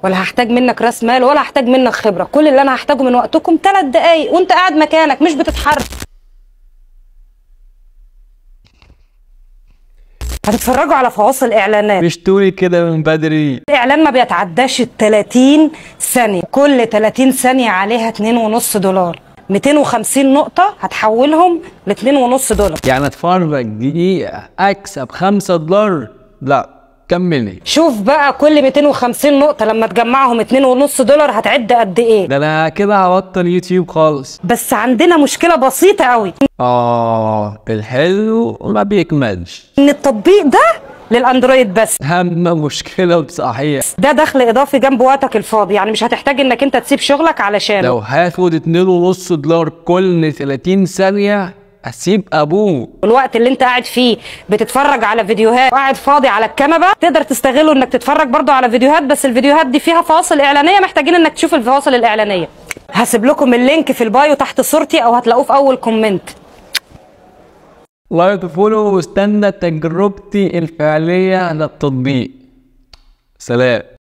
ولا هحتاج منك راس مال ولا هحتاج منك خبره كل اللي انا هحتاجه من وقتكم ثلاث دقايق وانت قاعد مكانك مش بتتحرك هتتفرجوا على فواصل اعلانات مش تقولي كده من بدري الاعلان ما بيتعداش ال 30 ثانيه كل 30 ثانيه عليها 2.5 دولار 250 نقطه هتحولهم ل 2.5 دولار يعني اتفرج دقيقة اكسب خمسة دولار لا كملي شوف بقى كل 250 نقطه لما تجمعهم 2.5 دولار هتعد قد ايه ده انا كده هبطل يوتيوب خالص بس عندنا مشكله بسيطه قوي اه الحلو ما بيكملش ان التطبيق ده للاندرويد بس اهم مشكلة صحيح ده دخل اضافي جنب وقتك الفاضي يعني مش هتحتاج انك انت تسيب شغلك علشانه لو هاخد اتنين ونص دولار كل 30 ثانية اسيب ابوه الوقت اللي انت قاعد فيه بتتفرج على فيديوهات وقاعد فاضي على الكنبه تقدر تستغله انك تتفرج برضو على فيديوهات بس الفيديوهات دي فيها فواصل اعلانيه محتاجين انك تشوف الفواصل الاعلانيه هسيب لكم اللينك في البايو تحت صورتي او هتلاقوه في اول كومنت لايك فولو واستنى تجربتي الفعلية على التطبيق سلام